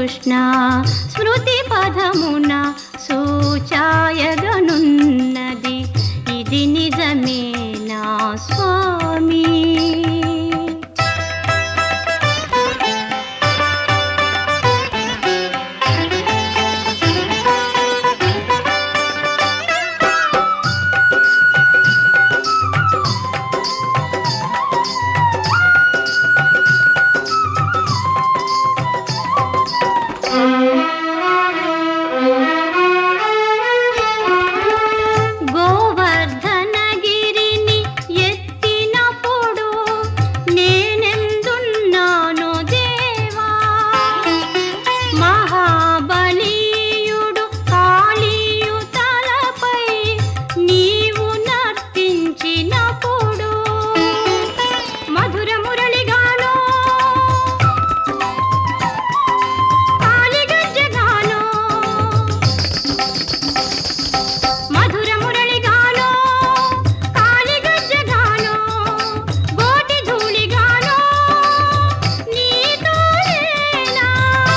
కృష్ణ స్మృతి పదమున సూచాయగనున్నది ఇది నిజమేనా స్వామి గోవర్ధనగిరిని ఎత్తినప్పుడు నేనెందున్నాను దేవా మహాబలీయుడు కాళీయు తలపై నీవు నర్తించినప్పుడు మధుర మురళిగానో కాళిగజ్జగానో మధుర మురళిగానో కాళిగజ్జగానో గోటి ధూళిగానో నీతోనేనా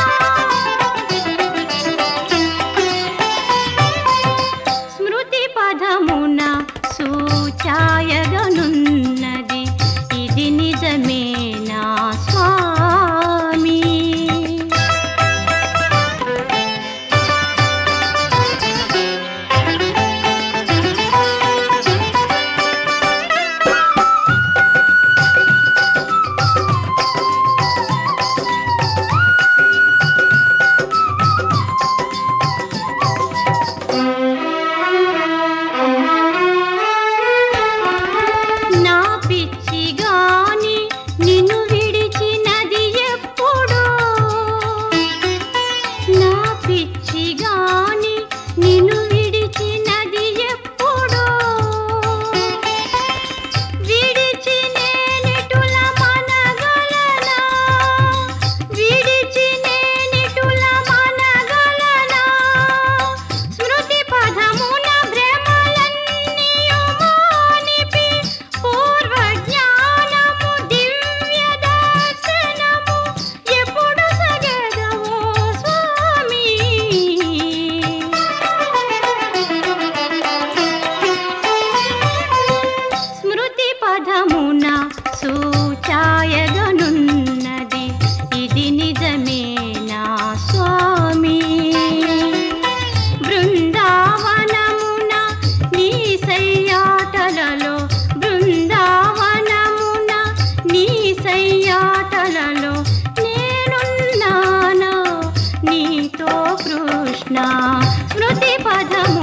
స్మృతి పదమున సూచాయగనున్నది ఇది నిజమేనా స్వామి నా పిచ్చి గాని నిన్ను విడిచినది ఎప్పుడు నా పిచ్చి గాని నిన్ను విడిచినది ఎప్పుడు విడిచి నేనిటుల మనగలనా విడిచి నేనిటుల మనగలనా స్మృతి పదమున భ్రమలన్నీయు మానిపి పూర్వ జ్ఞానము దివ్య దర్శనము ఎప్పుడు సగదవో స్వామి స్మృతి పదమున సూచాయగనున్నది ఇది నిజమేనా స్వామి బృందావనమున నీ సయ్యాటలలో బృందావనమున నీ సయ్యాటలలో నేనున్నానా నీతో కృష్ణ స్మృతి పదము